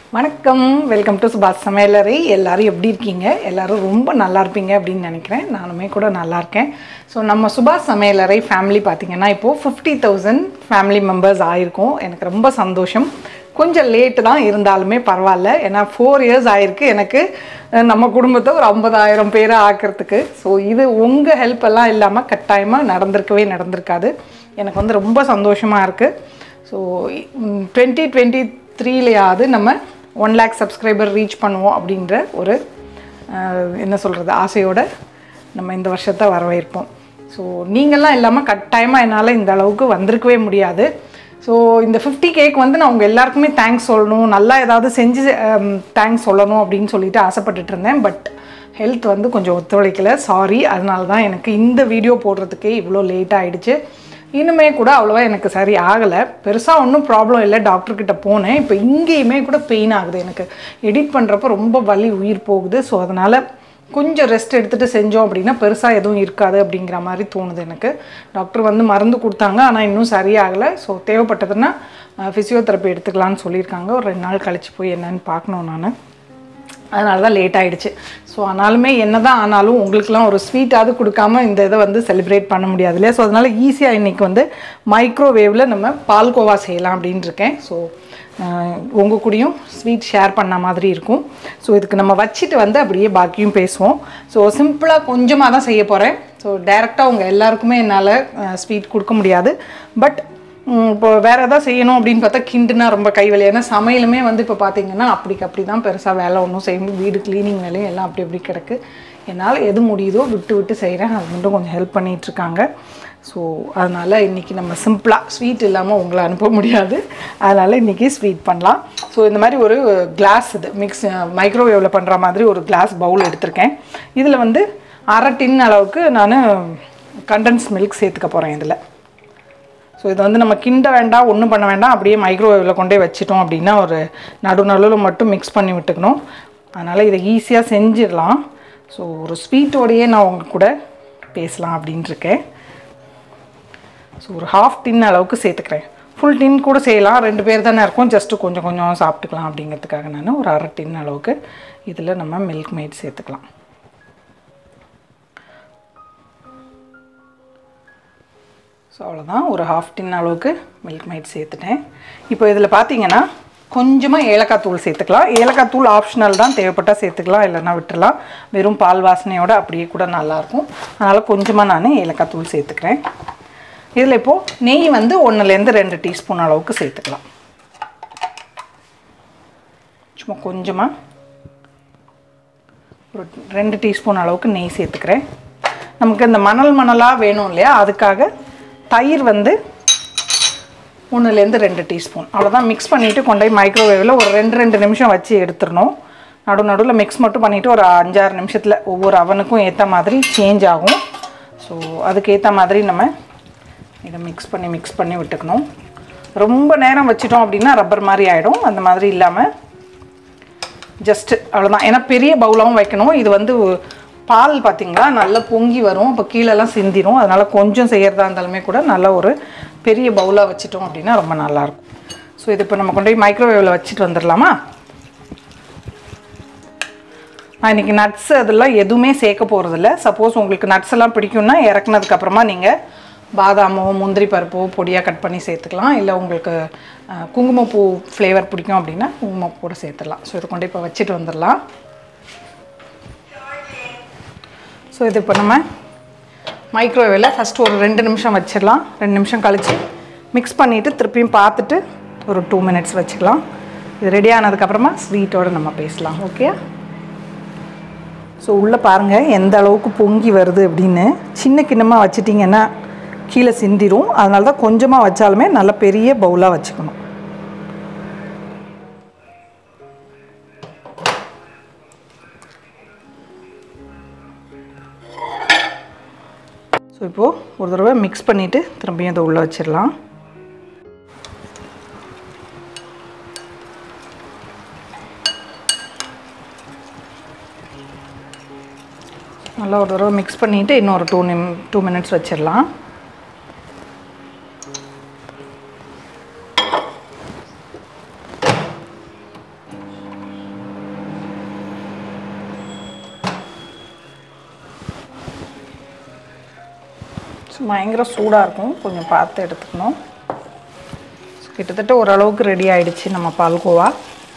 வணக்கம் welcome to சுபாஷ் சமையலறை எல்லாரும் எப்படி இருக்கீங்க எல்லாரும் ரொம்ப நல்லா இருப்பீங்க அப்படின்னு நினைக்கிறேன் நானுமே கூட நல்லா இருக்கேன் ஸோ நம்ம சுபாஷ் சமையலறை ஃபேமிலி பார்த்தீங்கன்னா இப்போது ஃபிஃப்டி தௌசண்ட் ஃபேமிலி மெம்பர்ஸ் ஆயிருக்கும் எனக்கு ரொம்ப சந்தோஷம் கொஞ்சம் லேட்டு தான் இருந்தாலுமே பரவாயில்ல ஏன்னா ஃபோர் இயர்ஸ் ஆயிருக்கு எனக்கு அஹ், நம்ம குடும்பத்தை ஒரு ஐம்பதாயிரம் பேரை ஆக்கிறதுக்கு ஸோ இது உங்கள் ஹெல்ப் எல்லாம் இல்லாமல் கட்டாயமாக நடந்திருக்கவே நடந்திருக்காது எனக்கு வந்து ரொம்ப சந்தோஷமாக இருக்குது ஸோ டுவெண்ட்டி டுவெண்ட்டி த்ரீலையாவது நம்ம ஒன் லேக் சப்ஸ்கிரைபர் ரீச் பண்ணுவோம் அப்படின்ற ஒரு அஹ், என்ன சொல்கிறது ஆசையோட நம்ம இந்த வருஷத்தை வரவேற்போம் ஸோ நீங்கள்லாம் இல்லாமல் கட்டாயமாக என்னால் இந்த அளவுக்கு வந்திருக்கவே முடியாது ஸோ இந்த ஃபிஃப்டி கேக் வந்து நான் உங்கள் எல்லாருக்குமே தேங்க்ஸ் சொல்லணும் நல்லா ஏதாவது செஞ்சு தேங்க்ஸ் சொல்லணும் அப்படின்னு சொல்லிட்டு ஆசைப்பட்டுட்டு இருந்தேன் பட் ஹெல்த் வந்து கொஞ்சம் ஒத்துழைக்கல சாரி அதனால தான் எனக்கு இந்த வீடியோ போடுறதுக்கே இவ்வளோ லேட் ஆயிடுச்சு இனிமே கூட அவ்வளோவா எனக்கு சரி ஆகலை பெருசாக ஒன்றும் ப்ராப்ளம் இல்லை டாக்டர்கிட்ட போனேன் இப்போ இங்கேயுமே கூட பெயின் ஆகுது எனக்கு எடிட் பண்ணுறப்ப ரொம்ப வலி உயிர் போகுது ஸோ அதனால் கொஞ்சம் ரெஸ்ட் எடுத்துகிட்டு செஞ்சோம் அப்படின்னா பெருசாக எதுவும் இருக்காது அப்படிங்கிற மாதிரி தோணுது எனக்கு டாக்டர் வந்து மருந்து கொடுத்தாங்க ஆனால் இன்னும் சரியாகலை ஸோ தேவைப்பட்டதுன்னா ஃபிசியோதெரப்பி எடுத்துக்கலாம்னு சொல்லியிருக்காங்க ஒரு ரெண்டு நாள் கழிச்சு போய் என்னன்னு பார்க்கணும் நான் அதனால தான் லேட் ஆயிடுச்சு ஸோ ஆனாலுமே என்ன தான் ஆனாலும் உங்களுக்குலாம் ஒரு ஸ்வீட்டாவது கொடுக்காம இந்த இதை வந்து செலிப்ரேட் பண்ண முடியாது இல்லையா ஸோ அதனால் ஈஸியாக இன்றைக்கி வந்து மைக்ரோவேவில் நம்ம பால்கோவா செய்யலாம் அப்படின்னு இருக்கேன் ஸோ உங்கள் கூடயும் ஸ்வீட் ஷேர் பண்ண மாதிரி இருக்கும் ஸோ இதுக்கு நம்ம வச்சுட்டு வந்து அப்படியே பாக்கியும் பேசுவோம் ஸோ சிம்பிளாக கொஞ்சமாக தான் செய்ய போகிறேன் ஸோ டைரெக்டாக உங்கள் எல்லாருக்குமே என்னால் ஸ்வீட் கொடுக்க முடியாது பட் ம், இப்போ வேறு எதாவது செய்யணும் அப்படின்னு பார்த்தா கிண்டுனா ரொம்ப கை வலி ஏன்னா சமையலுமே வந்து இப்போ பார்த்தீங்கன்னா அப்படிக்கு அப்படி தான் பெருசாக வேலை ஒன்றும் செய்ய முடியும் வீடு க்ளீனிங் வேலையும் எல்லாம் அப்படி அப்படி கிடக்கு என்னால் எது முடியுதோ விட்டு விட்டு செய்கிறேன் ஹஸ்பண்டும் கொஞ்சம் ஹெல்ப் பண்ணிகிட்ருக்காங்க ஸோ அதனால் இன்றைக்கி நம்ம சிம்பிளாக ஸ்வீட் இல்லாமல் உங்களை அனுப்ப முடியாது அதனால் இன்றைக்கி ஸ்வீட் பண்ணலாம் ஸோ இந்த மாதிரி ஒரு கிளாஸ் இது மிக்ஸ் மைக்ரோவேவில் பண்ணுற மாதிரி ஒரு கிளாஸ் பவுல் எடுத்திருக்கேன் இதில் வந்து அரை டின் அளவுக்கு நான் கண்டன்ஸ் மில்க் சேர்த்துக்க போகிறேன் இதில் ஸோ இது வந்து நம்ம கிண்ட வேண்டாம் ஒன்றும் பண்ண வேண்டாம் அப்படியே மைக்ரோவேவில் கொண்டே வச்சிட்டோம் அப்படின்னா ஒரு நடு நடுவில் மட்டும் மிக்ஸ் பண்ணி விட்டுக்கணும் அதனால் இதை ஈஸியாக செஞ்சிடலாம் ஸோ ஒரு ஸ்வீட்டோடையே நான் உங்க கூட பேசலாம் அப்படின்ட்டு இருக்கேன் ஸோ ஒரு ஹாஃப் டின் அளவுக்கு சேர்த்துக்கிறேன் ஃபுல் டின் கூட செய்யலாம் ரெண்டு பேர் தானே இருக்கும் ஜஸ்ட்டு கொஞ்சம் கொஞ்சம் சாப்பிட்டுக்கலாம் அப்படிங்கிறதுக்காக நான் ஒரு அரை டின் அளவுக்கு இதில் நம்ம மில்க் மேட் சேர்த்துக்கலாம் ஸோ அவ்வளோதான் ஒரு ஹாஃப் டின் அளவுக்கு மில்க் மைட் சேர்த்துட்டேன் இப்போ இதில் பார்த்தீங்கன்னா கொஞ்சமாக ஏலக்காய் தூள் சேர்த்துக்கலாம் ஏலக்காய் தூள் ஆப்ஷனல் தான் தேவைப்பட்டால் சேர்த்துக்கலாம் இல்லைன்னா விட்டுறலாம் வெறும் பால் வாசனையோட அப்படியே கூட நல்லாயிருக்கும் அதனால் கொஞ்சமாக நான் ஏலக்காய் தூள் சேர்த்துக்கிறேன் இதில் இப்போது நெய் வந்து ஒன்றுலேருந்து ரெண்டு டீஸ்பூன் அளவுக்கு சேர்த்துக்கலாம் சும்மா கொஞ்சமாக ஒரு ரெண்டு டீஸ்பூன் அளவுக்கு நெய் சேர்த்துக்கிறேன் நமக்கு இந்த மணல் மணலாக வேணும் இல்லையா அதுக்காக தயிர் வந்து ஒன்றுலேருந்து ரெண்டு டீஸ்பூன் அவ்வளோதான் மிக்ஸ் பண்ணிவிட்டு கொண்டு போய் மைக்ரோவேவில் ஒரு ரெண்டு ரெண்டு நிமிஷம் வச்சு எடுத்துடணும் நடு நடுவில் மிக்ஸ் மட்டும் பண்ணிவிட்டு ஒரு அஞ்சாறு நிமிஷத்தில் ஒவ்வொரு அவனுக்கும் ஏற்ற மாதிரி சேஞ்ச் ஆகும் ஸோ அதுக்கேற்ற மாதிரி நம்ம இதை மிக்ஸ் பண்ணி மிக்ஸ் பண்ணி விட்டுக்கணும் ரொம்ப நேரம் வச்சிட்டோம் அப்படின்னா ரப்பர் மாதிரி ஆகிடும் அந்த மாதிரி இல்லாமல் ஜஸ்ட்டு அவ்வளோதான் ஏன்னா பெரிய பவுலாகவும் வைக்கணும் இது வந்து பால் பார்த்தீங்களா நல்லா பொங்கி வரும் இப்போ கீழெல்லாம் சிந்திரும் அதனால் கொஞ்சம் செய்கிறதா இருந்தாலுமே கூட நல்ல ஒரு பெரிய பவுலாக வச்சிட்டோம் அப்படின்னா ரொம்ப நல்லாயிருக்கும் ஸோ இது இப்போ நம்ம கொண்டு போய் மைக்ரோவேவில் வச்சுட்டு வந்துடலாமா நான் இன்றைக்கி நட்ஸ் அதெல்லாம் எதுவுமே சேர்க்க போகிறதில்ல சப்போஸ் உங்களுக்கு நட்ஸ் எல்லாம் பிடிக்கும்னா இறக்குனதுக்கப்புறமா நீங்கள் பாதாமோ முந்திரி பருப்போ பொடியாக கட் பண்ணி சேர்த்துக்கலாம் இல்லை உங்களுக்கு அஹ், குங்குமப்பூ ஃப்ளேவர் பிடிக்கும் அப்படின்னா குங்குமப்பூ கூட சேர்த்துடலாம் ஸோ இதை கொண்டு இப்போ வச்சுட்டு வந்துடலாம் ஸோ இது இப்போ நம்ம மைக்ரோவேவில் ஃபஸ்ட்டு ஒரு ரெண்டு நிமிஷம் வச்சிடலாம் ரெண்டு நிமிஷம் கழித்து மிக்ஸ் பண்ணிவிட்டு திருப்பியும் பார்த்துட்டு ஒரு டூ மினிட்ஸ் வச்சுக்கலாம் இது ரெடி ஆனதுக்கப்புறமா ஸ்வீட்டோடு நம்ம பேசலாம் ஓகே ஸோ உள்ளே பாருங்கள் எந்த அளவுக்கு பொங்கி வருது அப்படின்னு சின்ன கிண்ணமாக வச்சிட்டிங்கன்னா கீழே சிந்திரும் அதனால தான் கொஞ்சமாக வச்சாலுமே நல்ல பெரிய பவுலாக வச்சுக்கணும் ஸோ இப்போது ஒரு தடவை மிக்ஸ் பண்ணிவிட்டு திரும்பியும் அதை உள்ளே வச்சிடலாம் நல்லா ஒரு தடவை மிக்ஸ் பண்ணிவிட்டு இன்னொரு டூ நிம் டூ மினிட்ஸ் வச்சிடலாம் பயங்கர சூடாக இருக்கும் கொஞ்சம் பார்த்து எடுத்துக்கணும் So, கிட்டத்தட்ட ஓரளவுக்கு ரெடி ஆயிடுச்சு நம்ம பால்கோவா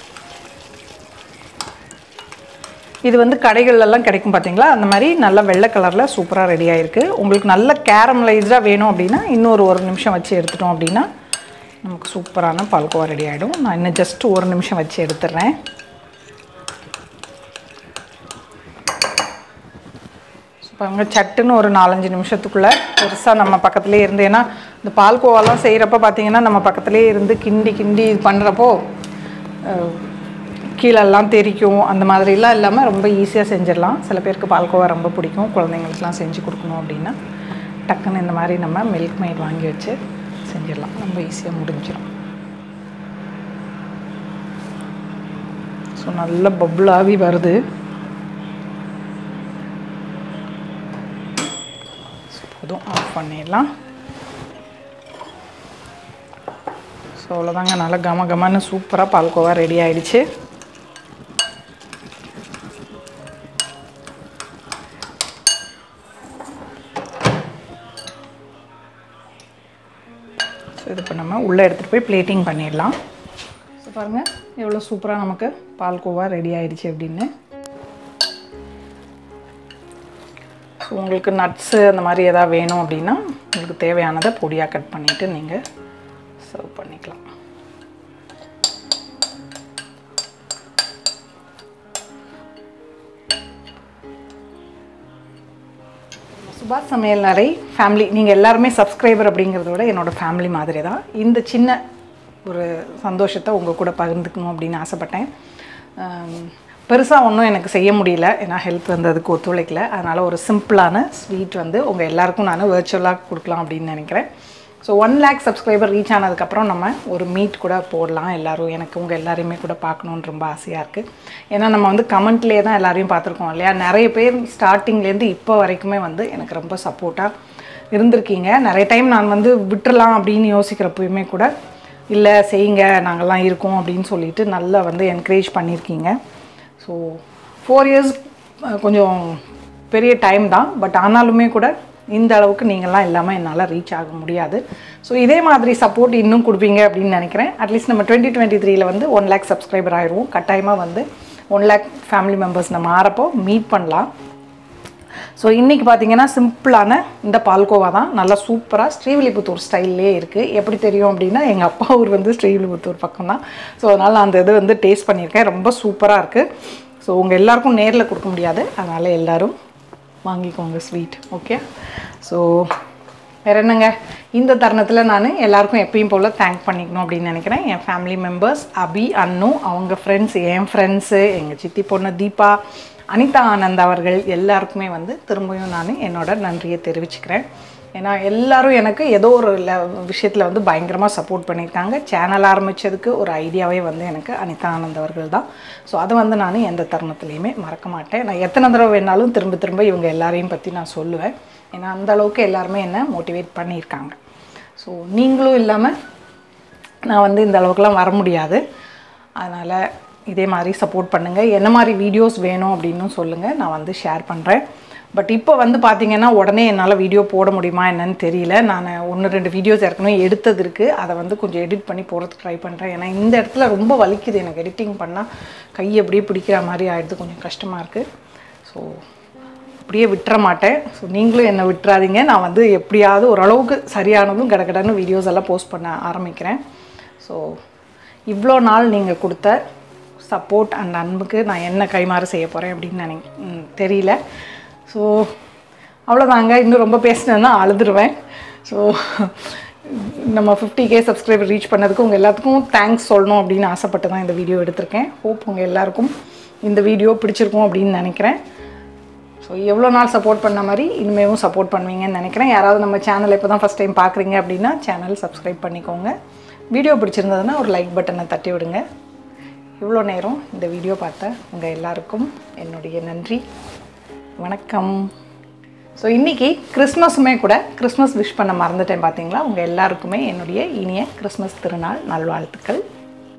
இது வந்து கடைகள்லாம் கிடைக்கும் பார்த்தீங்களா அந்த மாதிரி நல்ல வெள்ளை கலரில் சூப்பராக ரெடி ஆயிருக்கு உங்களுக்கு நல்ல கேரமலைஸ்டாக வேணும் அப்படின்னா இன்னொரு ஒரு நிமிஷம் வச்சு எடுத்துட்டோம் அப்படின்னா நமக்கு சூப்பரான பால்கோவா ரெடி ஆகிடும் நான் இன்னும் ஜஸ்ட் ஒரு நிமிஷம் வச்சு எடுத்துடுறேன் பாருங்க சட்டுன்னு ஒரு நாலஞ்சு நிமிஷத்துக்குள்ளே பெருசாக நம்ம பக்கத்துலேயே இருந்து ஏன்னா இந்த பால்கோவாலாம் செய்கிறப்ப பார்த்தீங்கன்னா நம்ம பக்கத்துலேயே இருந்து கிண்டி கிண்டி இது பண்ணுறப்போ கீழெல்லாம் தெரிக்கும் அந்த மாதிரிலாம் இல்லாமல் ரொம்ப ஈஸியாக செஞ்சிடலாம் சில பேருக்கு பால்கோவா ரொம்ப பிடிக்கும் குழந்தைங்களுக்குலாம் செஞ்சு கொடுக்கணும் அப்படின்னா டக்குன்னு இந்த மாதிரி நம்ம மில்க் மைட் வாங்கி வச்சு செஞ்சிடலாம் ரொம்ப ஈஸியாக முடிஞ்சிடும் ஸோ நல்ல பபுளாகி வருது போதும் ஆஃப் பண்ணிடலாம் ஸோ அவ்வளோதாங்க நல்லா கம கமன்னு சூப்பராக பால்கோவா ரெடி ஆயிடுச்சு ஸோ இது இப்போ நம்ம உள்ளே எடுத்துகிட்டு போய் பிளேட்டிங் பண்ணிடலாம் ஸோ பாருங்கள் எவ்வளோ சூப்பராக நமக்கு பால்கோவா ரெடி ஆயிடுச்சு அப்படின்னு ஸோ உங்களுக்கு நட்ஸு அந்த மாதிரி எதாவது வேணும் அப்படின்னா உங்களுக்கு தேவையானதை பொடியாக கட் பண்ணிவிட்டு நீங்கள் சர்வ் பண்ணிக்கலாம் சுபாஷ் சமையல் அறை ஃபேமிலி நீங்கள் எல்லாருமே சப்ஸ்கிரைபர் அப்படிங்கிறத விட என்னோடய ஃபேமிலி மாதிரி தான் இந்த சின்ன ஒரு சந்தோஷத்தை உங்கள் கூட பகிர்ந்துக்கணும் அப்படின்னு ஆசைப்பட்டேன் பெருசாக ஒன்றும் எனக்கு செய்ய முடியல ஏன்னா ஹெல்த் வந்து அதுக்கு ஒத்துழைக்கல அதனால் ஒரு சிம்பிளான ஸ்வீட் வந்து உங்கள் எல்லாருக்கும் நான் வேர்ச்சுவலாக கொடுக்கலாம் அப்படின்னு நினைக்கிறேன் so one lakh subscriber reach ஆனதுக்கப்புறம் நம்ம ஒரு மீட் கூட போடலாம் எல்லோரும் எனக்கு உங்கள் எல்லாரையுமே கூட பார்க்கணுன்னு ரொம்ப ஆசையாக இருக்குது ஏன்னா நம்ம வந்து கமெண்ட்லேயே தான் எல்லாரையும் பார்த்துருக்கோம் இல்லையா நிறைய பேர் ஸ்டார்டிங்லேருந்து இப்போ வரைக்குமே வந்து எனக்கு ரொம்ப சப்போர்ட்டாக இருந்திருக்கீங்க நிறைய டைம் நான் வந்து விட்டுறலாம் அப்படின்னு யோசிக்கிறப்பயுமே கூட இல்லை செய்யுங்க நாங்கள்லாம் இருக்கோம் அப்படின்னு சொல்லிட்டு நல்லா வந்து என்கரேஜ் பண்ணியிருக்கீங்க ஸோ ஃபோர் இயர்ஸ் கொஞ்சம் பெரிய டைம் தான் பட் ஆனாலுமே கூட இந்த அளவுக்கு நீங்கள்லாம் இல்லாமல் என்னால் ரீச் ஆக முடியாது ஸோ இதே மாதிரி சப்போர்ட் இன்னும் கொடுப்பீங்க அப்படின்னு நினைக்கிறேன் அட்லீஸ்ட் நம்ம டுவெண்ட்டி டுவெண்ட்டி த்ரீல வந்து ஒன் லேக் சப்ஸ்கிரைபர் ஆயிடுவோம் கட்டாயமாக வந்து ஒன் லேக் ஃபேமிலி மெம்பர்ஸ் நம்ம ஆறப்போ மீட் பண்ணலாம் ஸோ இன்றைக்கி பார்த்தீங்கன்னா சிம்பிளான இந்த பால்கோவா தான் நல்லா சூப்பராக ஸ்ரீவில்லிபுத்தூர் ஸ்டைல்லே இருக்குது எப்படி தெரியும் அப்படின்னா எங்கள் அப்பா ஊர் வந்து ஸ்ரீவில்லிபுத்தூர் பக்கம் தான் ஸோ அதனால் நான் அந்த இது வந்து டேஸ்ட் பண்ணியிருக்கேன் ரொம்ப சூப்பராக இருக்குது ஸோ உங்கள் எல்லாருக்கும் நேரில் கொடுக்க முடியாது அதனால் எல்லோரும் வாங்கிக்கோங்க ஸ்வீட் ஓகே ஸோ வேற என்னங்க இந்த தருணத்தில் நான் எல்லாருக்கும் எப்பயும் போல் தேங்க் பண்ணிக்கணும் அப்படின்னு நினைக்கிறேன் என் ஃபேமிலி மெம்பர்ஸ் அபி அன்னு அவங்க ஃப்ரெண்ட்ஸ் என் ஃப்ரெண்ட்ஸு எங்கள் சித்தி பொண்ணு தீபா அனிதா ஆனந்த் அவர்கள் எல்லாருக்குமே வந்து திரும்பியும் நான் என்னோட நன்றியை தெரிவிச்சுக்கிறேன் ஏன்னா எல்லாரும் எனக்கு ஏதோ ஒரு ல விஷயத்தில் வந்து பயங்கரமாக சப்போர்ட் பண்ணியிருக்காங்க சேனல் ஆரம்பித்ததுக்கு ஒரு ஐடியாவே வந்து எனக்கு அனிதா ஆனந்த் அவர்கள் தான் ஸோ அதை வந்து நான் எந்த தருணத்துலையுமே மறக்க மாட்டேன் நான் எத்தனை தடவை வேணாலும் திரும்ப திரும்ப இவங்க எல்லாரையும் பற்றி நான் சொல்லுவேன் ஏன்னா அந்த அளவுக்கு எல்லாருமே என்னை மோட்டிவேட் பண்ணியிருக்காங்க ஸோ நீங்களும் இல்லாமல் நான் வந்து இந்த அளவுக்குலாம் வர முடியாது அதனால் இதே மாதிரி சப்போர்ட் பண்ணுங்கள் என்ன மாதிரி வீடியோஸ் வேணும் அப்படின்னும் சொல்லுங்கள் நான் வந்து ஷேர் பண்ணுறேன் பட் இப்போ வந்து பார்த்தீங்கன்னா உடனே என்னால் வீடியோ போட முடியுமா என்னன்னு தெரியல நான் ஒன்று ரெண்டு வீடியோஸ் ஏற்கனவே எடுத்தது இருக்குது அதை வந்து கொஞ்சம் எடிட் பண்ணி போகிறதுக்கு ட்ரை பண்ணுறேன் ஏன்னா இந்த இடத்துல ரொம்ப வலிக்குது எனக்கு எடிட்டிங் பண்ணால் கை அப்படியே பிடிக்கிற மாதிரி ஆகிடுது கொஞ்சம் கஷ்டமாக இருக்குது ஸோ அப்படியே விட்டுற மாட்டேன் ஸோ நீங்களும் என்னை விட்டுறாதீங்க நான் வந்து எப்படியாவது ஓரளவுக்கு சரியானதும் கடகடன்னு வீடியோஸ் எல்லாம் போஸ்ட் பண்ண ஆரம்பிக்கிறேன் ஸோ இவ்வளோ நாள் நீங்கள் கொடுத்த சப்போர்ட் அண்ட் அன்புக்கு நான் என்ன கைமாறு செய்ய போகிறேன் அப்படின்னு நினை ம், தெரியல ஸோ அவ்வளோதாங்க இன்னும் ரொம்ப பேசினேன்னா அழுதுருவேன் ஸோ நம்ம ஃபிஃப்டி கே சப்ஸ்கிரைபர் ரீச் பண்ணதுக்கு உங்கள் எல்லாத்துக்கும் தேங்க்ஸ் சொல்லணும் அப்படின்னு ஆசைப்பட்டு தான் இந்த வீடியோ எடுத்திருக்கேன் ஹோப் உங்கள் எல்லாருக்கும் இந்த வீடியோ பிடிச்சிருக்கும் அப்படின்னு நினைக்கிறேன் ஸோ எவ்வளோ நாள் சப்போர்ட் பண்ண மாதிரி இனிமேவும் சப்போர்ட் பண்ணுவீங்கன்னு நினைக்கிறேன் யாராவது நம்ம சேனலை இப்போ தான் ஃபஸ்ட் டைம் பார்க்குறீங்க அப்படின்னா சேனல் சப்ஸ்கிரைப் பண்ணிக்கோங்க வீடியோ பிடிச்சிருந்ததுன்னா ஒரு லைக் பட்டனை தட்டி விடுங்க இவ்வளோ நேரம் இந்த வீடியோ பார்த்த உங்கள் எல்லாருக்கும் என்னுடைய நன்றி வணக்கம் ஸோ இன்றைக்கி கிறிஸ்மஸுமே கூட கிறிஸ்மஸ் விஷ் பண்ண மறந்துட்டேன் பார்த்தீங்களா உங்கள் எல்லாருக்குமே என்னுடைய இனிய கிறிஸ்மஸ் திருநாள் நல்வாழ்த்துக்கள்